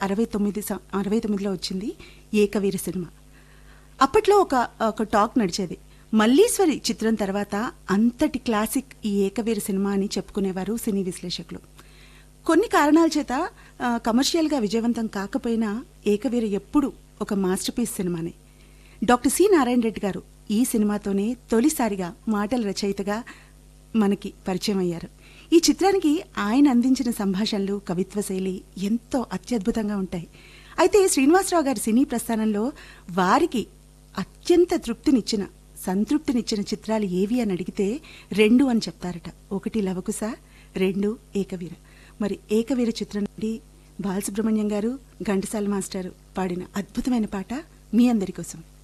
అరవై తొమ్మిది సం- అరవై తొమ్మిదిలో వచ్చింది ఏకవీర సినిమా అప్పట్లో ఒక ఒక టాక్ నడిచేది మల్లీశ్వరి చిత్రం తర్వాత అంతటి క్లాసిక్ ఈ ఏకవీర సినిమా అని చెప్పుకునేవారు సినీ విశ్లేషకులు కొన్ని కారణాల చేత ఆ, కమర్షియల్గా విజయవంతం కాకపోయినా ఏకవీర ఎప్పుడు ఒక మాస్టర్ పీస్ సినిమానే డాక్టర్ సి నారాయణ రెడ్డి గారు ఈ సినిమాతోనే తొలిసారిగా మాటల రచయితగా మనకి పరిచయం అయ్యారు ఈ చిత్రానికి ఆయన అందించిన సంభాషణలు కవిత్వ శైలి ఎంతో అత్యద్భుతంగా ఉంటాయి అయితే శ్రీనివాసరావు గారి సినీ ప్రస్థానంలో వారికి అత్యంత తృప్తినిచ్చిన సంతృప్తినిచ్చిన చిత్రాలు ఏవి అని అడిగితే రెండు అని చెప్తారట ఒకటి లవకుశ రెండు ఏకవీర మరి ఏకవీర చిత్రం నుండి బాలసుబ్రహ్మణ్యం గారు ఘంటసాల మాస్టర్ పాడిన అద్భుతమైన పాట మీ అందరి కోసం